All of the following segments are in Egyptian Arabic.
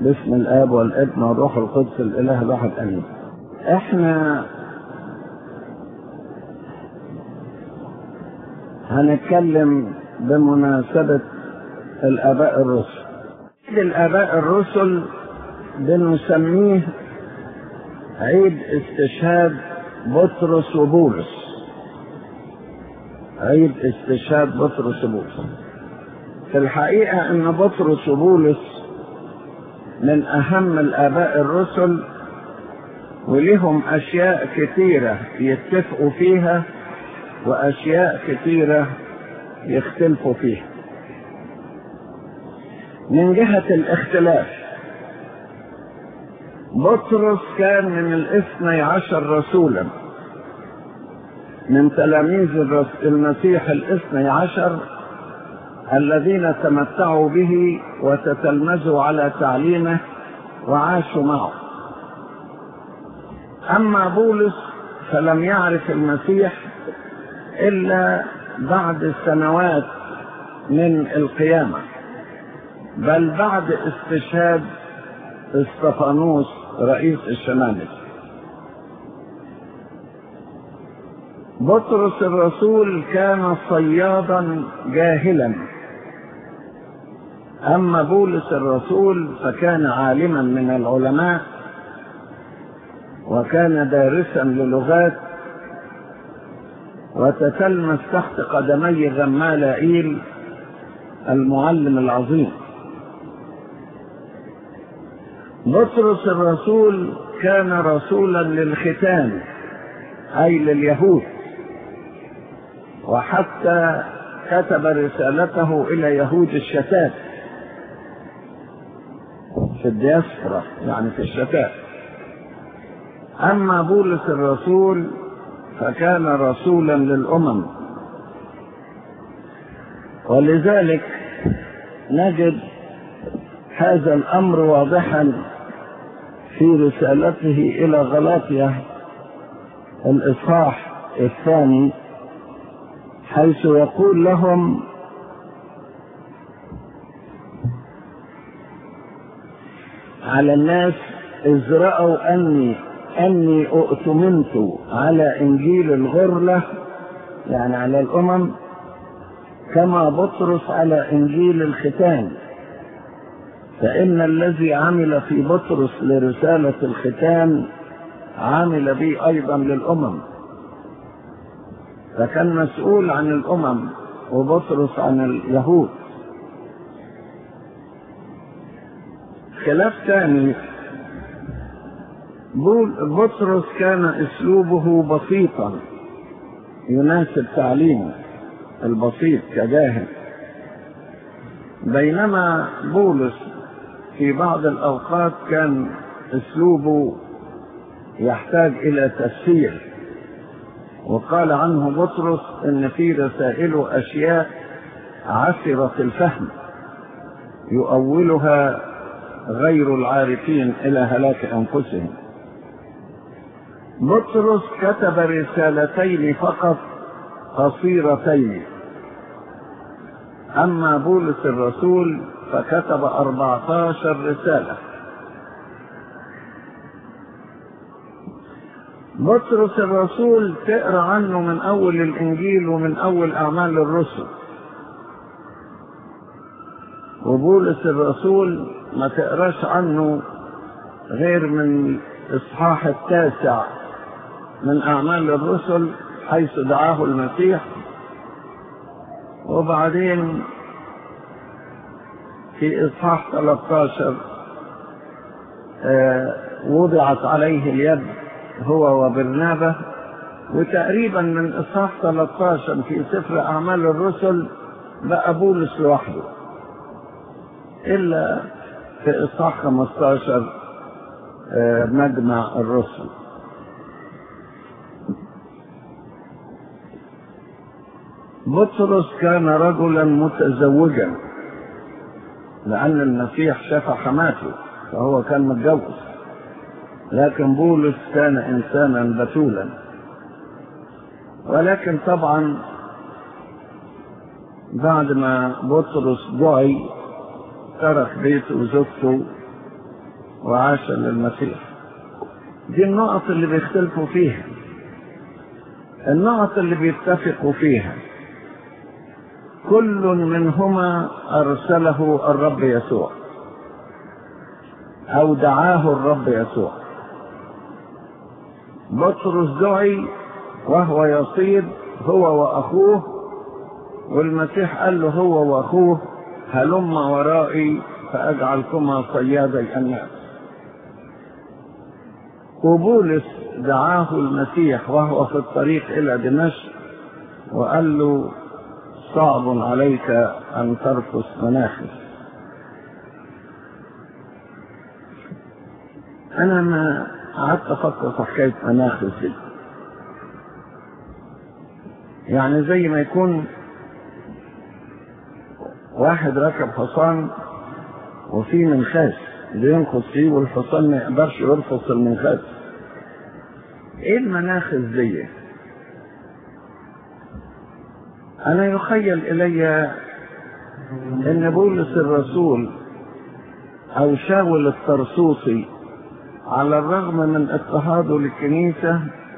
باسم الاب والابن والروح القدس الاله الواحد امين احنا هنتكلم بمناسبة الآباء الرسل الآباء الرسل بنسميه عيد استشهاد بطرس وبولس عيد استشهاد بطرس وبولس في الحقيقة أن بطرس وبولس من أهم الآباء الرسل ولهم أشياء كثيرة يتفقوا فيها وأشياء كثيرة يختلفوا فيها من جهة الاختلاف بطرس كان من الاثني عشر رسولا من تلاميذ المسيح الاثني عشر الذين تمتعوا به وتتلمذوا على تعليمه وعاشوا معه أما بولس فلم يعرف المسيح إلا بعد سنوات من القيامة بل بعد استشهاد استفانوس رئيس الشمالي بطرس الرسول كان صيادا جاهلا أما بولس الرسول فكان عالما من العلماء وكان دارسا للغات وتتلمس تحت قدمي غمالائيل المعلم العظيم بطرس الرسول كان رسولا للختان أي لليهود وحتى كتب رسالته إلى يهود الشتات في الدياسبرا يعني في الشتات أما بولس الرسول فكان رسولا للأمم ولذلك نجد هذا الأمر واضحا في رسالته إلى غلاطيا الإصحاح الثاني حيث يقول لهم على الناس إذ رأوا أني أني أؤتمنت على إنجيل الغرلة يعني على الأمم كما بطرس على إنجيل الختان فإن الذي عمل في بطرس لرسالة الختان عمل بي أيضا للأمم فكان مسؤول عن الأمم وبطرس عن اليهود خلاف ثاني بطرس كان اسلوبه بسيطا يناسب تعليمه البسيط كجاهل بينما بولس في بعض الاوقات كان اسلوبه يحتاج الى تفسير وقال عنه بطرس ان في رسائله اشياء عسره الفهم يؤولها غير العارفين الى هلاك انفسهم بطرس كتب رسالتين فقط قصيرتين أما بولس الرسول فكتب أربعة عشر رسالة بطرس الرسول تقرأ عنه من أول الإنجيل ومن أول أعمال الرسل وبولس الرسول ما تقراش عنه غير من الإصحاح التاسع من أعمال الرسل حيث دعاه المسيح وبعدين في إصحاح 13 وضعت عليه اليد هو وبرنابة وتقريبا من إصحاح 13 في سفر أعمال الرسل بقى بولس لوحده إلا في إصحاح 15 مجمع الرسل بطرس كان رجلا متزوجا لأن المسيح شفى حماته فهو كان متجوز لكن بولس كان إنسانا بتولا ولكن طبعا بعد ما بطرس دعي ترك بيته وزوجته وعاش للمسيح دي النقط اللي بيختلفوا فيها النقط اللي بيتفقوا فيها كل منهما أرسله الرب يسوع أو دعاه الرب يسوع بطرس دعي وهو يصيد هو وأخوه والمسيح قال له هو وأخوه هلم ورائي فأجعلكما صيادي الناس وبولس دعاه المسيح وهو في الطريق إلى دمشق وقال له صعب عليك أن ترفس مناخس أنا ما قعدت أفكر في حكاية مناخس دي يعني زي ما يكون واحد ركب حصان وفي منخاس بينقص فيه والحصان ما يقدرش يرفض المنخاس ايه المناخس دي انا يخيل الي ان بولس الرسول او شاول الطرسوسي على الرغم من اضطهاده للكنيسة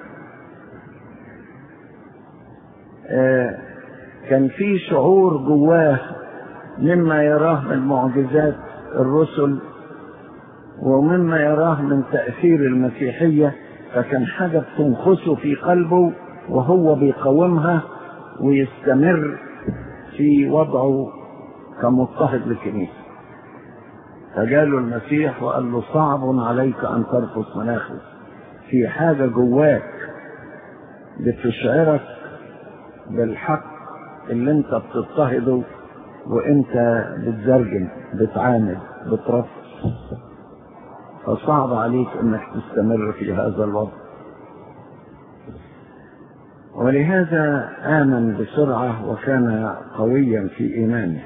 آه كان في شعور جواه مما يراه من معجزات الرسل ومما يراه من تأثير المسيحية فكان حاجة بتنخسه في قلبه وهو بيقاومها ويستمر في وضعه كمضطهد للكنيسة فجاله المسيح وقال له صعب عليك أن ترفض مناخس في حاجة جواك بتشعرك بالحق اللي انت بتضطهده وانت بتزرجن بتعاند بترفض فصعب عليك انك تستمر في هذا الوضع ولهذا آمن بسرعة وكان قويا في إيمانه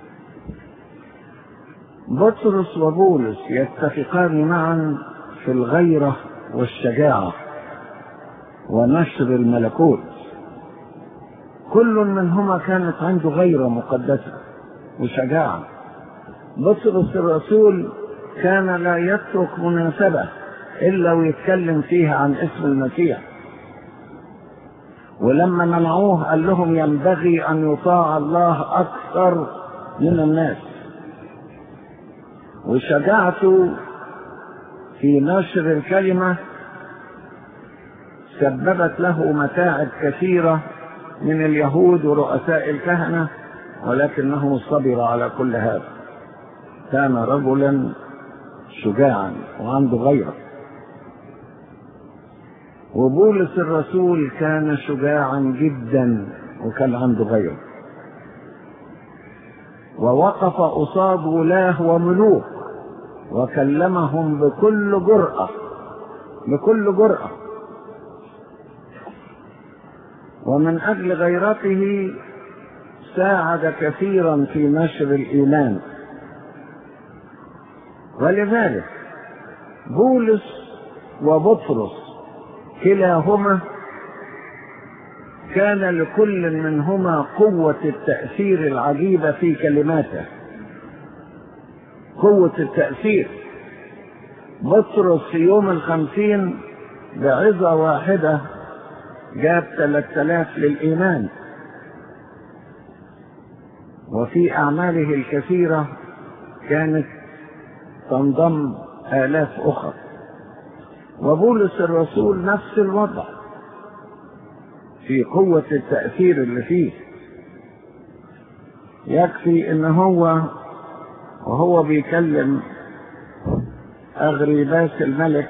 بطرس وبولس يتفقان معا في الغيرة والشجاعة ونشر الملكوت كل منهما كانت عنده غيرة مقدسة وشجاعة بطرس الرسول كان لا يترك مناسبة إلا ويتكلم فيها عن اسم المسيح ولما منعوه قال لهم ينبغي أن يطاع الله أكثر من الناس وشجاعته في نشر الكلمة سببت له متاعب كثيرة من اليهود ورؤساء الكهنة ولكنه صبر على كل هذا كان رجلا شجاعا وعنده غيره وبولس الرسول كان شجاعا جدا وكان عنده غيره ووقف قصاد ولاه وملوك وكلمهم بكل جرأة بكل جرأة ومن أجل غيرته ساعد كثيرا في نشر الإيمان ولذلك بولس وبطرس كلاهما كان لكل منهما قوة التأثير العجيبة في كلماته قوة التأثير بطرس في يوم الخمسين بعظة واحدة جاب ثلاثة آلاف للإيمان وفي أعماله الكثيرة كانت تنضم آلاف أخرى وبولس الرسول نفس الوضع في قوة التأثير اللي فيه يكفي ان هو وهو بيكلم أغريباس الملك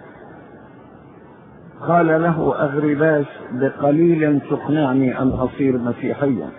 قال له أغريباس بقليل تقنعني أن أصير مسيحيا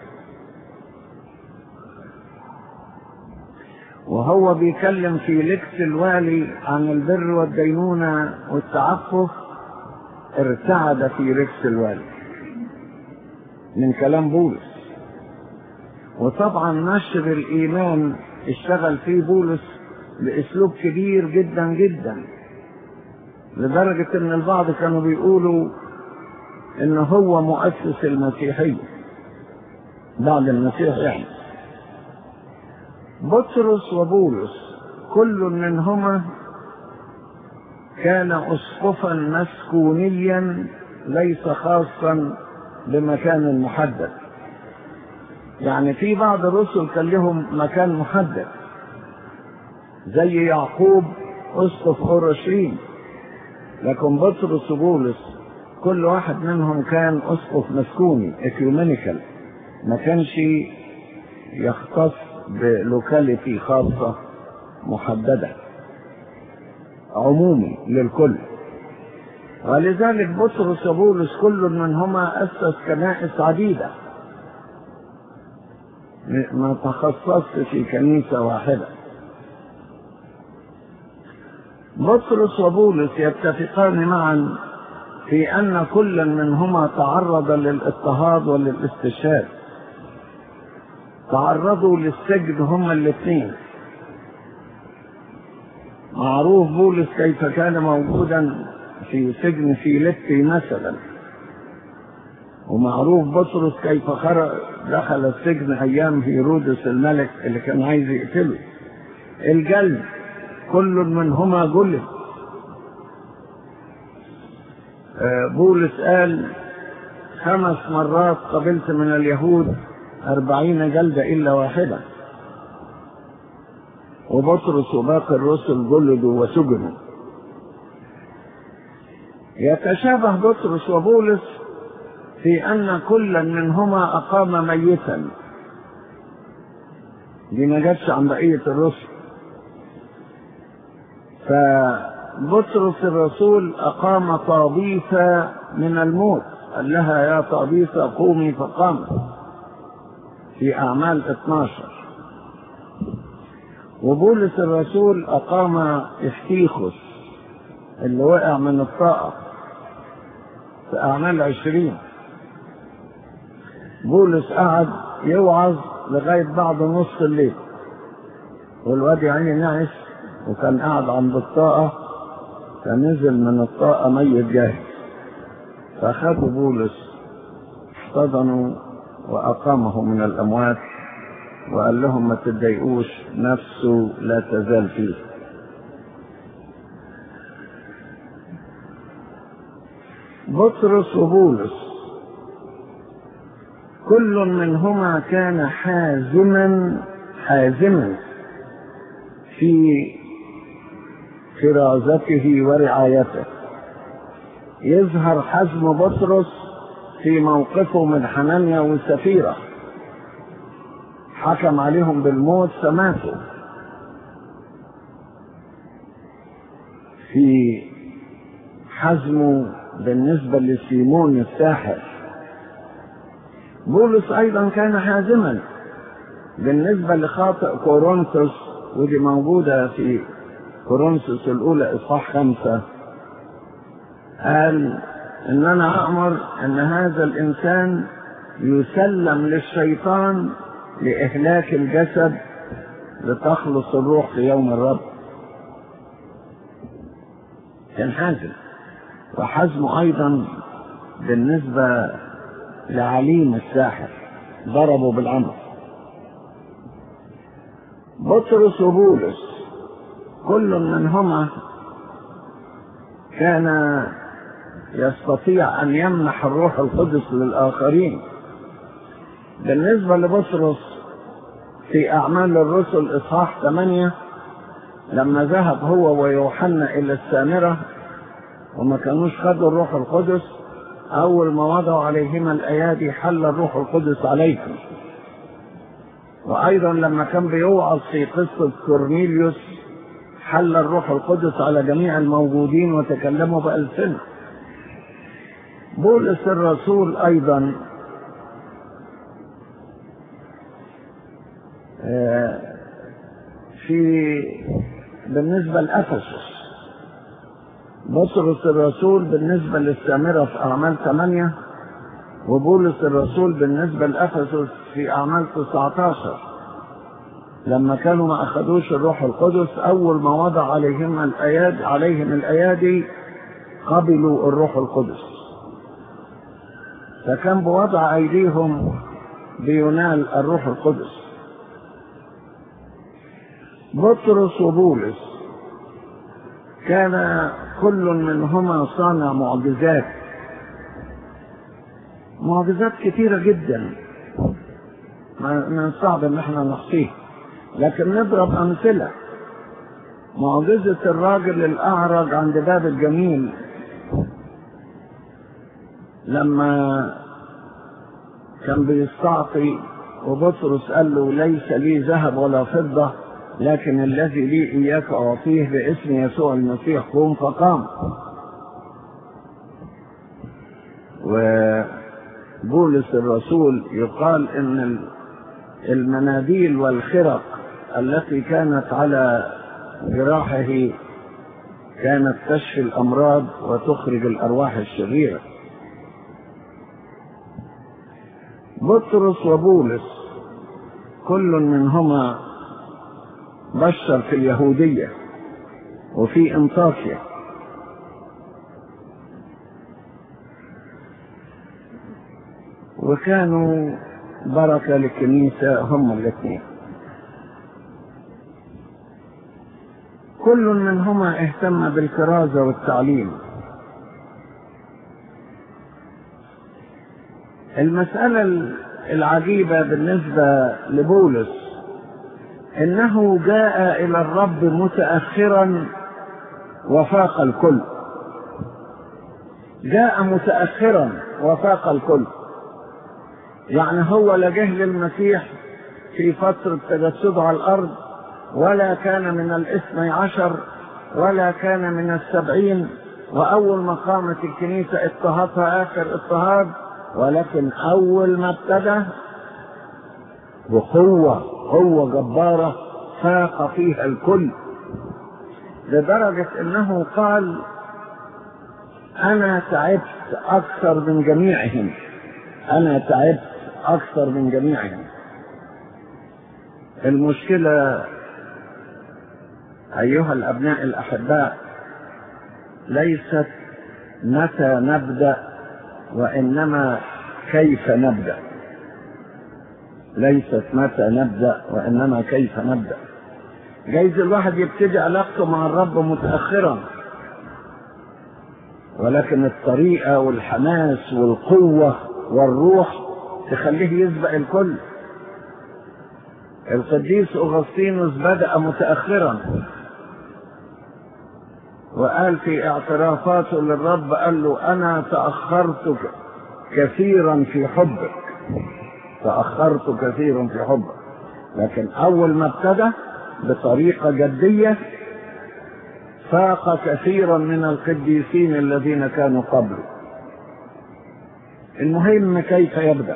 وهو بيكلم في لكس الوالي عن البر والدينونة والتعفف ارتعد في لكس الوالي من كلام بولس وطبعا نشر الإيمان اشتغل فيه بولس بأسلوب كبير جدا جدا لدرجة ان البعض كانوا بيقولوا ان هو مؤسس المسيحية بعد المسيح يعني بطرس وبولس كل منهما كان اسقفا مسكونيا ليس خاصا بمكان محدد يعني في بعض الرسل كان لهم مكان محدد زي يعقوب اسقف اورشليم لكن بطرس وبولس كل واحد منهم كان اسقف مسكوني اكيومينيكال ما كانش يختص بلوكاليتي خاصة محددة عمومي للكل ولذلك بطرس وبولس كل منهما أسس كنائس عديدة ما تخصصت في كنيسة واحدة بطرس وبولس يتفقان معا في أن كل منهما تعرض للاضطهاد وللاستشهاد تعرضوا للسجن هما الاثنين معروف بولس كيف كان موجودا في سجن فيليبي مثلا ومعروف بطرس كيف خرج دخل السجن ايام هيرودس الملك اللي كان عايز يقتله الجلد كل منهما جلد بولس قال خمس مرات قبلت من اليهود أربعين جلدة إلا واحدة وبطرس وباقي الرسل جلدوا وسجنوا يتشابه بطرس وبولس في أن كل منهما أقام ميتا دي ما جاتش عن بقية الرسل فبطرس الرسول أقام طابيثة من الموت قال لها يا طابيثة قومي فقامت في أعمال 12 وبولس الرسول أقام إفتيخوس اللي وقع من الطاقة في أعمال عشرين بولس قعد يوعظ لغاية بعد نص الليل والواد يعني نعس وكان قاعد عند الطاقة فنزل من الطاقة ميت جاهز فأخذوا بولس احتضنوا وأقامه من الأموات وقال لهم ما تتضايقوش نفسه لا تزال فيه بطرس وبولس كل منهما كان حازما حازما في فرازته ورعايته يظهر حزم بطرس في موقفه من حنانيا وسفيرة حكم عليهم بالموت فماتوا في حزمه بالنسبة لسيمون الساحر بولس أيضا كان حازما بالنسبة لخاطئ كورنثوس ودي موجودة في كورنثوس الأولى إصحاح خمسة قال إن أنا أأمر أن هذا الإنسان يسلم للشيطان لإهلاك الجسد لتخلص الروح في يوم الرب كان حازم وحزمه أيضا بالنسبة لعليم الساحر ضربه بالأمر بطرس وبولس كل منهما كان يستطيع أن يمنح الروح القدس للآخرين بالنسبة لبطرس في أعمال الرسل إصحاح 8 لما ذهب هو ويوحنا إلى السامرة وما كانوش خدوا الروح القدس أول ما وضعوا عليهما الأيادي حل الروح القدس عليهم وأيضا لما كان بيوعظ في قصة كورنيليوس حل الروح القدس على جميع الموجودين وتكلموا بألسنة بولس الرسول أيضا في بالنسبة لأفسس بطرس الرسول بالنسبة للسامرة في أعمال 8 وبولس الرسول بالنسبة لأفسس في أعمال 19 لما كانوا ما أخذوش الروح القدس أول ما وضع عليهم الأيادي عليهم الأيادي قبلوا الروح القدس فكان بوضع أيديهم بينال الروح القدس بطرس وبولس كان كل منهما صانع معجزات معجزات كثيرة جدا من الصعب ان احنا نحصيها لكن نضرب امثلة معجزة الراجل الاعرج عند باب الجميل لما كان بيستعطي وبطرس قال له ليس لي ذهب ولا فضة لكن الذي لي إياك أعطيه باسم يسوع المسيح قوم فقام وبولس الرسول يقال إن المناديل والخرق التي كانت على جراحه كانت تشفي الأمراض وتخرج الأرواح الشريرة بطرس وبولس كل منهما بشر في اليهودية وفي انطاكيا وكانوا بركة للكنيسة هم الاثنين كل منهما اهتم بالكرازة والتعليم المسألة العجيبة بالنسبة لبولس انه جاء الى الرب متاخرا وفاق الكل جاء متاخرا وفاق الكل يعني هو لا جه للمسيح في فترة تجسده على الأرض ولا كان من الاثني عشر ولا كان من السبعين وأول ما قامت الكنيسة اضطهدها آخر اضطهاد ولكن أول ما ابتدى بقوة قوة جبارة فاق فيها الكل لدرجة انه قال انا تعبت اكثر من جميعهم انا تعبت اكثر من جميعهم المشكلة ايها الابناء الاحباء ليست متى نبدأ وانما كيف نبدأ ليست متى نبدأ وإنما كيف نبدأ جايز الواحد يبتدي علاقته مع الرب متأخرا ولكن الطريقة والحماس والقوة والروح تخليه يسبق الكل القديس أغسطينوس بدأ متأخرا وقال في اعترافاته للرب قال له أنا تأخرت كثيرا في حبك تأخرت كثيرا في حبك لكن أول ما ابتدى بطريقة جدية فاق كثيرا من القديسين الذين كانوا قبله المهم كيف يبدأ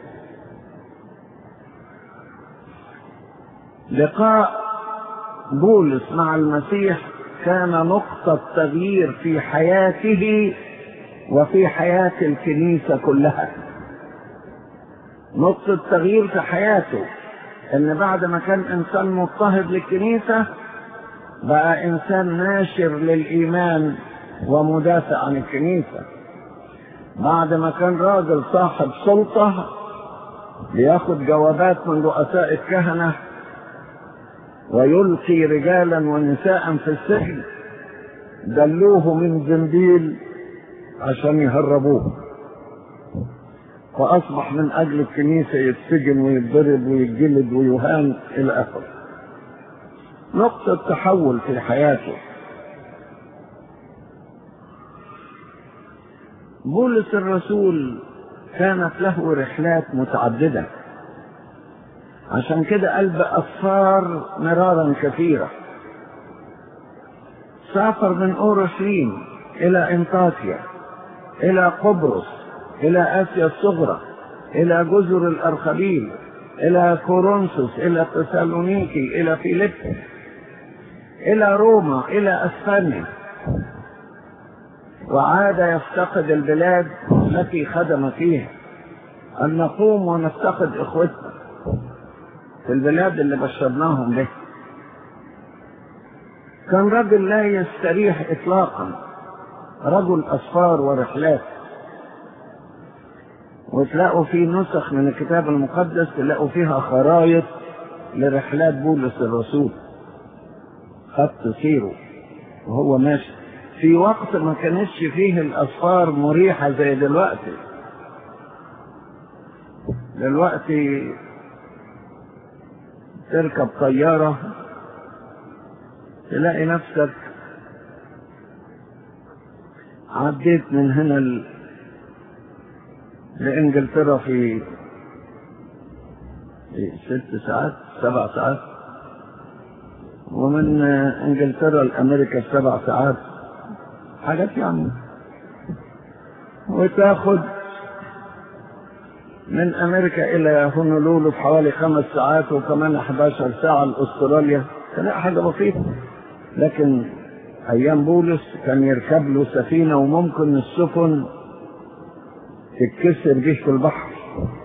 لقاء بولس مع المسيح كان نقطة تغيير في حياته وفي حياة الكنيسة كلها نقطة تغيير في حياته ان بعد ما كان انسان مضطهد للكنيسة بقى انسان ناشر للايمان ومدافع عن الكنيسة بعد ما كان راجل صاحب سلطة بياخد جوابات من رؤساء الكهنة ويلقي رجالا ونساء في السجن دلوه من زنبيل عشان يهربوه فأصبح من أجل الكنيسة يتسجن ويتضرب ويتجلد ويهان إلى آخره. نقطة تحول في حياته. بولس الرسول كانت له رحلات متعددة عشان كده قال بأسفار مرارا كثيرة سافر من أورشليم إلى إنطاكيا إلى قبرص إلى آسيا الصغرى إلى جزر الأرخبيل إلى كورنثوس إلى تسالونيكي إلى فيليبي إلى روما إلى أسبانيا وعاد يفتقد البلاد التي خدم فيها أن نقوم ونفتقد إخوتنا في البلاد اللي بشرناهم به كان رجل لا يستريح إطلاقا رجل أسفار ورحلات وتلاقوا في نسخ من الكتاب المقدس تلاقوا فيها خرايط لرحلات بولس الرسول خط سيره وهو ماشي في وقت ما كانتش فيه الأسفار مريحة زي دلوقتي دلوقتي تركب طيارة تلاقي نفسك عديت من هنا ل... لإنجلترا في في ست ساعات سبع ساعات ومن انجلترا لامريكا سبع ساعات حاجات يعني وتاخد من امريكا الى هونولولو في حوالي خمس ساعات وكمان 11 ساعه لاستراليا كان حاجه بسيطه لكن ايام بولس كان يركب له سفينه وممكن السفن تتكسر بيه في البحر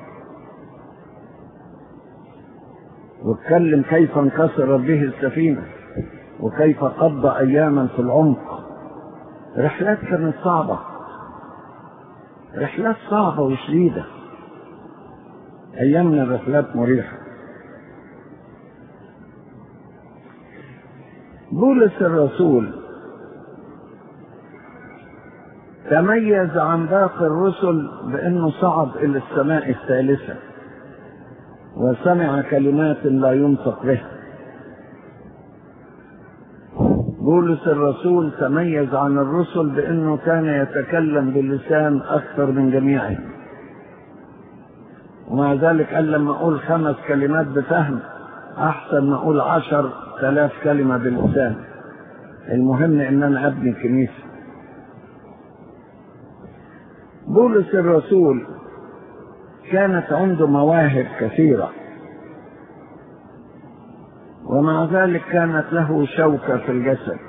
واتكلم كيف انكسرت به السفينة وكيف قضى أياما في العمق رحلات كانت صعبة رحلات صعبة وشديدة أيامنا الرحلات مريحة بولس الرسول تميز عن باقي الرسل بأنه صعد إلى السماء الثالثة وسمع كلمات لا ينطق بها بولس الرسول تميز عن الرسل بأنه كان يتكلم بلسان أكثر من جميعهم ومع ذلك قال لما أقول خمس كلمات بفهم أحسن ما أقول عشر ثلاث كلمة بلسان المهم إن أنا أبني كنيسة بولس الرسول كانت عنده مواهب كثيرة ومع ذلك كانت له شوكة في الجسد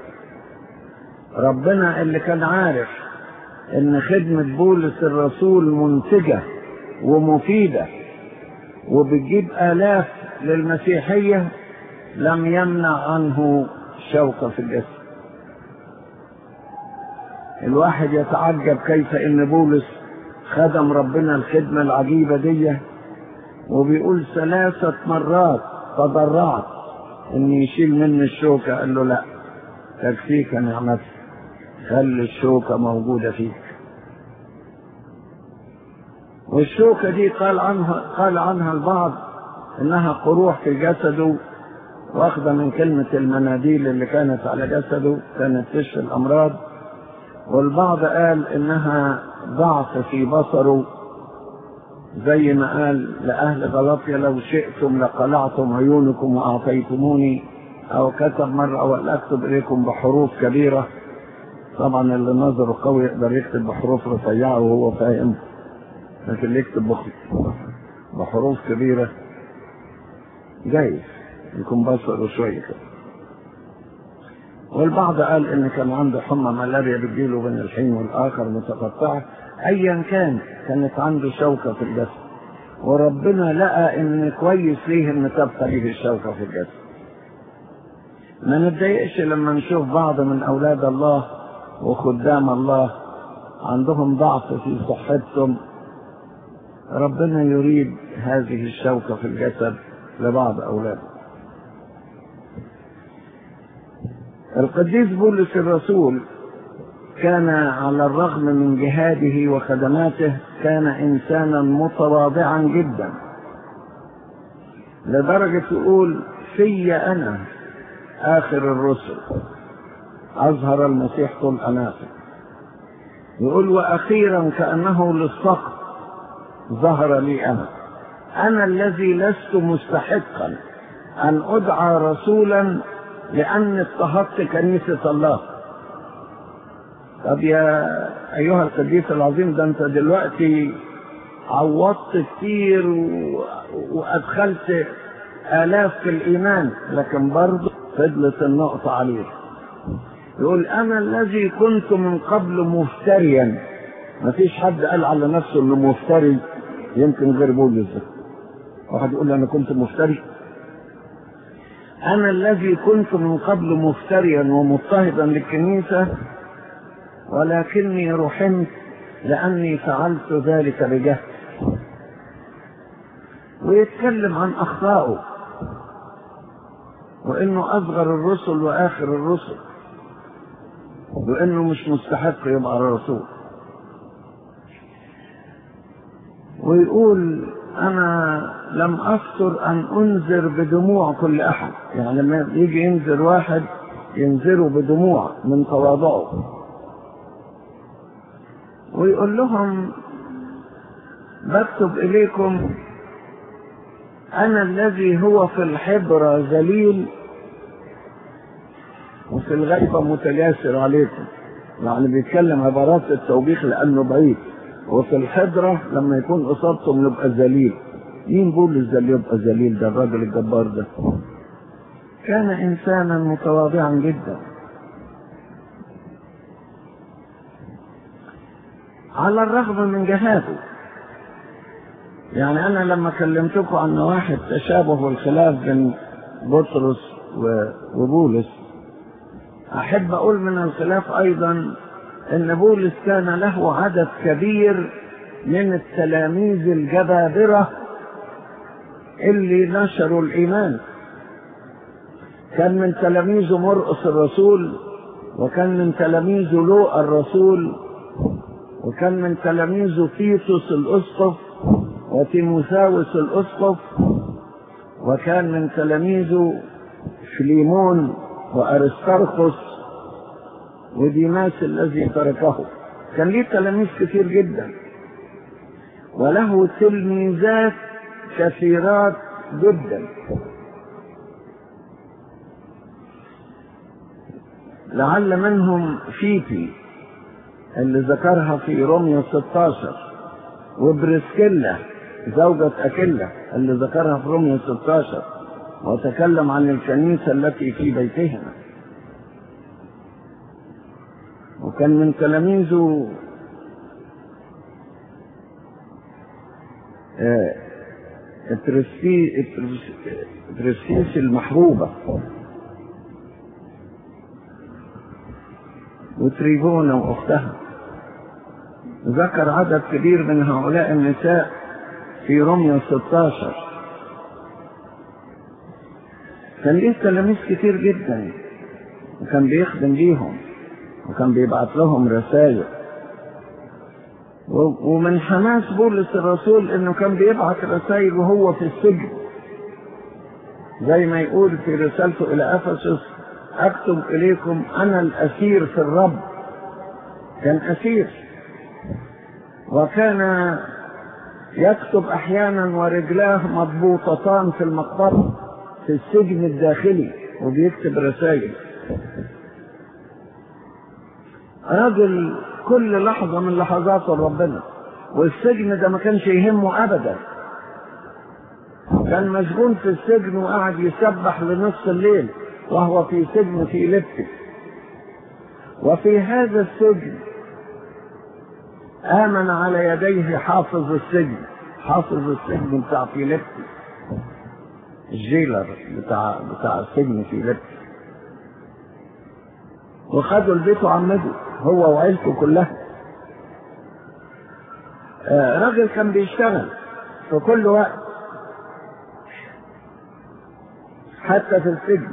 ربنا اللي كان عارف ان خدمة بولس الرسول منتجة ومفيدة وبتجيب آلاف للمسيحية لم يمنع عنه شوكة في الجسد الواحد يتعجب كيف ان بولس خدم ربنا الخدمة العجيبة دي وبيقول ثلاثة مرات تضرعت ان يشيل مني الشوكة قال له لا تكفيك نعمتي خلي الشوكة موجودة فيك والشوكة دي قال عنها قال عنها البعض انها قروح في جسده واخدة من كلمة المناديل اللي كانت على جسده كانت تشفي الامراض والبعض قال انها ضعف في بصره زي ما قال لأهل غلطية لو شئتم لقلعتم عيونكم وأعطيتموني أو كتب مرة ولا أكتب إليكم بحروف كبيرة طبعا اللي نظره قوي يقدر يكتب بحروف رفيعة وهو فاهم لكن اللي يكتب بحروف كبيرة جايز يكون بصره شوية كده والبعض قال ان كان عنده حمى ملاريا بتجيله بين الحين والاخر متقطعه ايا كان كانت عنده شوكه في الجسد وربنا لقى ان كويس ليه ان تبقى ليه الشوكه في الجسد ما نتضايقش لما نشوف بعض من اولاد الله وخدام الله عندهم ضعف في صحتهم ربنا يريد هذه الشوكه في الجسد لبعض اولاده القديس بولس الرسول كان على الرغم من جهاده وخدماته كان انسانا متواضعا جدا لدرجة يقول في انا اخر الرسل اظهر المسيح طول انافه يقول واخيرا كانه للسقط ظهر لي انا انا الذي لست مستحقا ان ادعى رسولا لأن اضطهدت كنيسة الله طب يا أيها القديس العظيم ده أنت دلوقتي عوضت كتير و... وأدخلت آلاف في الإيمان لكن برضه فضلت النقطة عليه يقول أنا الذي كنت من قبل مفتريا ما فيش حد قال على نفسه إنه مفتري يمكن غير بولس ده واحد يقول أنا كنت مفتري أنا الذي كنت من قبل مفتريا ومضطهدا للكنيسة ولكني رحمت لأني فعلت ذلك بجهل ويتكلم عن أخطائه وإنه أصغر الرسل وآخر الرسل وانه مش مستحق يبقى رسول ويقول انا لم افتر ان انذر بدموع كل احد يعني لما يجي ينذر واحد ينذره بدموع من تواضعه ويقول لهم بكتب اليكم انا الذي هو في الحبرة ذليل وفي الغيبة متجاسر عليكم يعني بيتكلم عبارات التوبيخ لانه بعيد وفي الحضرة لما يكون قصادكم يبقى ذليل مين بولس ده اللي يبقى ذليل ده الراجل الجبار ده كان انسانا متواضعا جدا على الرغم من جهاده يعني انا لما كلمتكم عن واحد تشابه والخلاف بين بطرس وبولس احب اقول من الخلاف ايضا ان بولس كان له عدد كبير من التلاميذ الجبابرة اللي نشروا الايمان كان من تلاميذه مرقس الرسول وكان من تلاميذه لوقا الرسول وكان من تلاميذه تيتوس الاسقف وتيموثاوس الاسقف وكان من تلاميذه فليمون وارسترخس وديماس الذي تركه كان ليه تلاميذ كثير جدا وله تلميذات كثيرات جدا لعل منهم فيفي اللي ذكرها في روميو 16 وبرسكيلا زوجة أكيلا اللي ذكرها في روميو 16 وتكلم عن الكنيسة التي في بيتهما وكان من تلاميذه ترسيس المحبوبة وتريبونا وأختها ذكر عدد كبير من هؤلاء النساء في روميو 16 كان ليه تلاميذ كتير جدا وكان بيخدم بيهم وكان بيبعت لهم رسائل ومن حماس بولس الرسول انه كان بيبعت رسائل وهو في السجن زي ما يقول في رسالته الى افسس اكتب اليكم انا الاسير في الرب كان اسير وكان يكتب احيانا ورجلاه مضبوطتان في المقبره في السجن الداخلي وبيكتب رسائل راجل كل لحظة من لحظات ربنا والسجن ده ما كانش يهمه أبدا كان مسجون في السجن وقعد يسبح لنصف الليل وهو في سجن في لبسي وفي هذا السجن آمن على يديه حافظ السجن حافظ السجن بتاع فيليبي الجيلر بتاع بتاع السجن فيليبي وخدوا البيت وعمدوا هو وعيلته كلها آه راجل كان بيشتغل في كل وقت حتى في السجن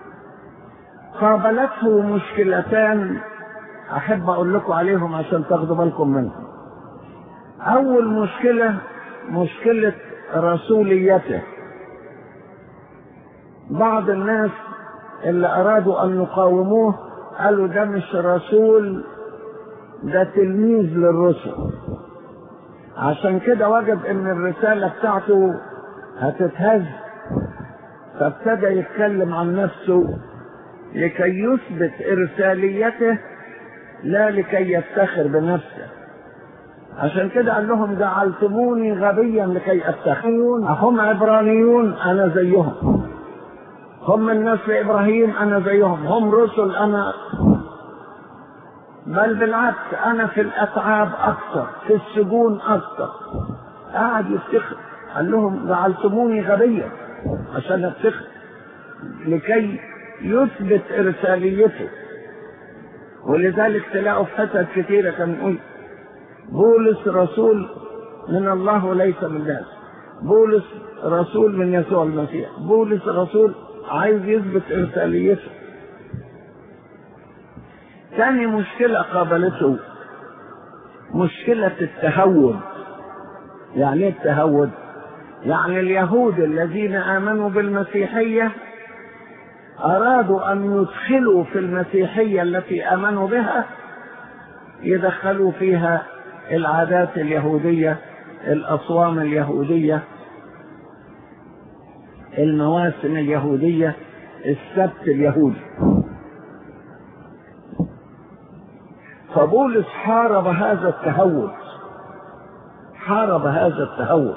قابلته مشكلتان احب اقول لكم عليهم عشان تاخدوا بالكم منهم اول مشكله مشكله رسوليته بعض الناس اللي ارادوا ان يقاوموه قالوا ده مش رسول ده تلميذ للرسل عشان كده وجد ان الرسالة بتاعته هتتهز فابتدى يتكلم عن نفسه لكي يثبت ارساليته لا لكي يفتخر بنفسه عشان كده قال لهم جعلتموني غبيا لكي افتخر هم عبرانيون انا زيهم هم من نسل ابراهيم انا زيهم هم رسل انا بل بالعكس انا في الاتعاب اكثر في السجون اكثر قعد يفتخر قال لهم جعلتموني غبيا عشان افتخر لكي يثبت ارساليته ولذلك تلاقوا في حتت كثيره كان يقول بولس رسول من الله وليس من الناس بولس رسول من يسوع المسيح بولس رسول عايز يثبت ارساليته ثاني مشكلة قابلته مشكلة التهود يعني ايه التهود يعني اليهود الذين آمنوا بالمسيحية أرادوا أن يدخلوا في المسيحية التي آمنوا بها يدخلوا فيها العادات اليهودية الأصوام اليهودية المواسم اليهودية السبت اليهودي فبولس حارب هذا التهود حارب هذا التهود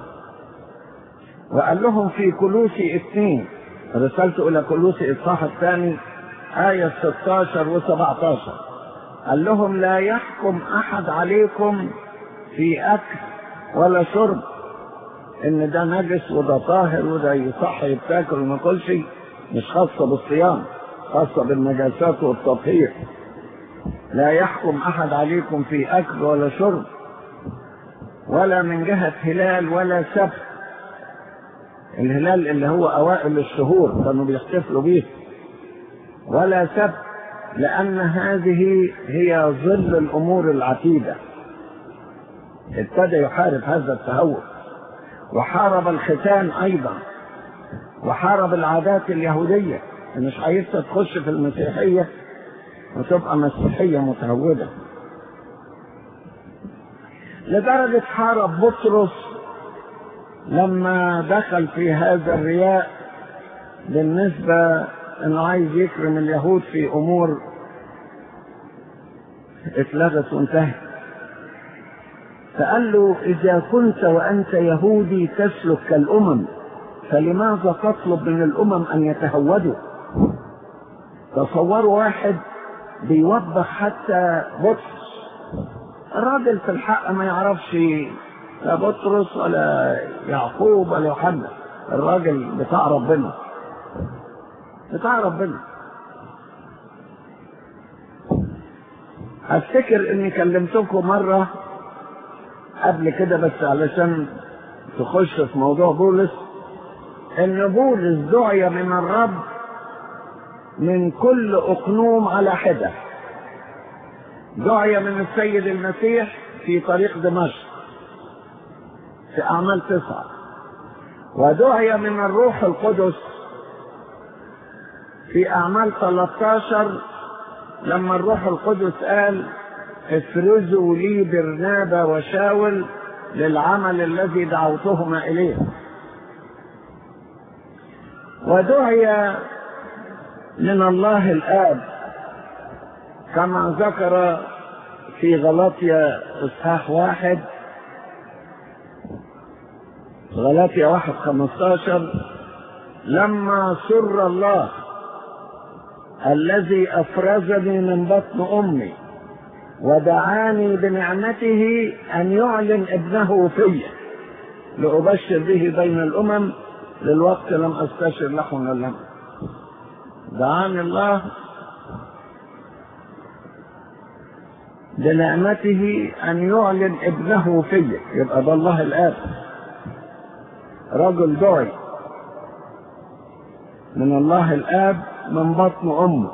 وقال لهم في كلوسي اثنين رسالته الى كلوسي اصحاح الثاني آية 16 و 17 قال لهم لا يحكم أحد عليكم في أكل ولا شرب إن ده نجس وده طاهر وده يصح يتاكل وما كلش مش خاصة بالصيام خاصة بالنجاسات والتطهير لا يحكم أحد عليكم في أكل ولا شرب ولا من جهة هلال ولا سبت الهلال اللي هو أوائل الشهور كانوا بيحتفلوا به ولا سبت لأن هذه هي ظل الأمور العتيدة ابتدى يحارب هذا التهور وحارب الختان أيضا وحارب العادات اليهودية مش عايزة تخش في المسيحية وتبقى مسيحية متهودة لدرجة حارب بطرس لما دخل في هذا الرياء بالنسبة انه عايز يكرم اليهود في امور اتلغت وانتهت فقال له اذا كنت وانت يهودي تسلك كالامم فلماذا تطلب من الامم ان يتهودوا تصوروا واحد بيوبخ حتى بطرس الراجل في الحق ما يعرفش لا بطرس ولا يعقوب ولا يوحنا الراجل بتاع ربنا بتاع ربنا افتكر اني كلمتكم مرة قبل كده بس علشان تخش في موضوع بولس ان بولس دعي من الرب من كل اقنوم على حدة دعي من السيد المسيح في طريق دمشق في اعمال تسعة ودعي من الروح القدس في أعمال 13 لما الروح القدس قال افرزوا لي برنابا وشاول للعمل الذي دعوتهما إليه ودعي من الله الآب كما ذكر في غلاطيا إصحاح واحد غلاطيا واحد خمستاشر لما سر الله الذي افرزني من بطن امي ودعاني بنعمته ان يعلن ابنه في لابشر به بين الامم للوقت لم استشر لحم ولا لم دعاني الله بنعمته ان يعلن ابنه في يبقى ده الله الاب رجل دعي من الله الاب من بطن امه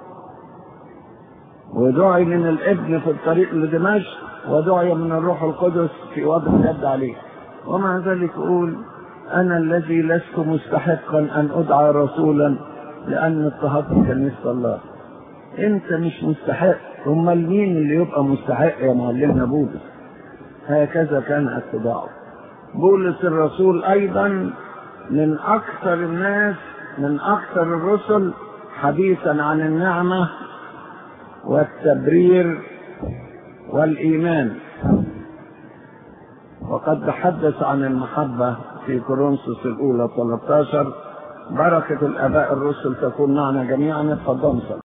ودعي من الابن في الطريق لدمشق ودعي من الروح القدس في وضع اليد عليه ومع ذلك يقول انا الذي لست مستحقا ان ادعى رسولا لان اضطهدت كنيسه الله انت مش مستحق امال مين اللي يبقى مستحق يا معلمنا بولس هكذا كان اتباعه بولس الرسول ايضا من اكثر الناس من اكثر الرسل حديثا عن النعمه والتبرير والايمان وقد تحدث عن المحبه في كورنثوس الاولى 13 بركه الاباء الرسل تكون معنا جميعا اتفضلوا